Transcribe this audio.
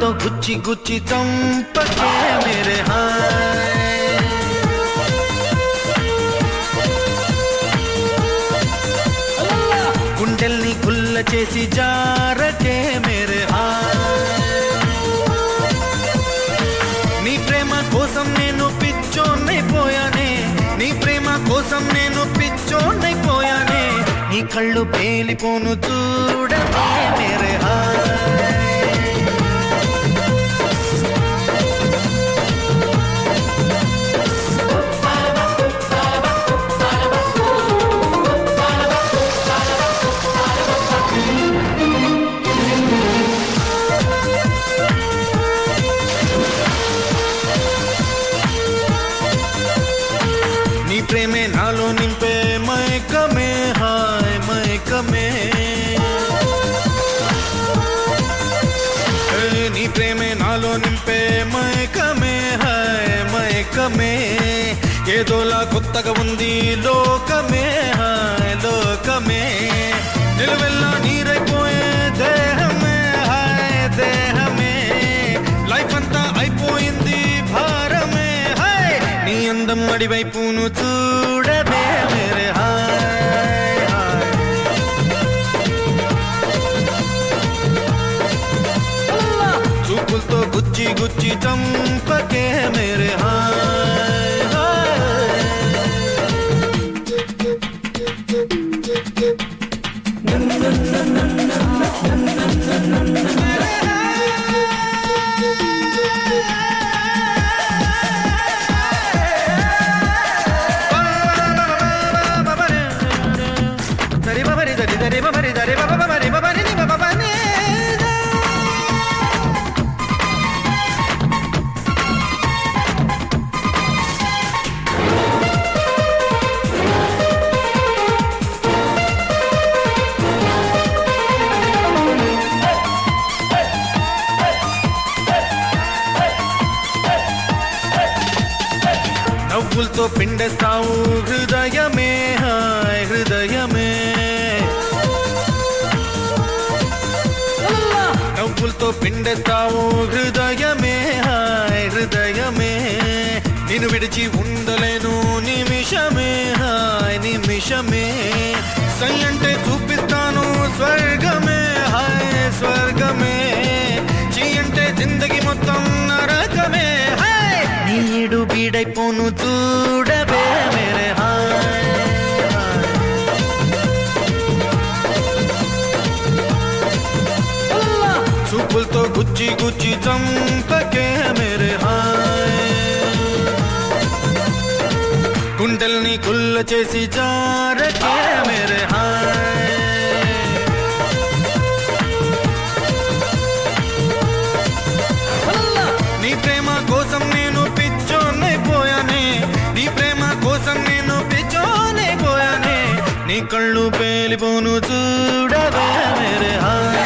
గుచ్చి గుచ్చి చంపకే మేరే హాయ్ గుండెల్ని గుల్ల చేసి జారకే మేరే హాయ్ నీ ప్రేమ కోసం నేను పిచ్చోన్నైపోయానే నీ ప్రేమ కోసం నేను పిచ్చోన్నైపోయానే నీ కళ్ళు పేలిపోను చూడకే మేరే హాయ్ నీ ప్రేమే నాలో నింపే మైకమే హాయ్ మైకమే ఏ, నీ ప్రేమే నాలో నింపే మైకమే హాయ్ మైకమే ఏదోలా కొత్తగా ఉంది లోకమే హాయ్ లోకమే నిలువెల్లా నీరైపోయే దేహమే హాయ్ దేహమే లైఫ్ అంతా అయిపోయింది భారమే హాయ్ నీ అందం అడివైపును చూడవే మేరే హాయ్ హాయ్ చూపులతో గుచ్చి గుచ్చి చంపకే మేరే హాయ్ హాయ్ సరి బబరి దరి దరి బబరి దరి బబ బబరి బబరి ని బబ బని నవ్వులతో పిండేస్తావు హృదయమే హాయ్ హృదయమే నవ్వులతో పిండేస్తావు హృదయమే హాయ్ హృదయమే నిన్ను విడిచి ఉండలేను నిమిషమే హాయ్ నిమిషమే సై అంటే చూపిస్తాను స్వర్గమే హాయ్ స్వర్గమే చీ అంటే జిందగీ మొత్తం నరకమే హాయ్ నీడు బీడైపోను చూడవే మేరే హాయ్ హాయ్ చూపులతో గుచ్చి గుచ్చి చంపకే మేరే హాయ్ గుండెల్ని గుల్ల చేసి జారకే మేరే హాయ్ నీ ప్రేమ కోసం నేను పిచ్చోనైపోయానే నీ ప్రేమ కోసం నేను పిచ్చోనైపోయానే నీ కళ్ళు పేలిపోను చూడవే మేరే హాయ్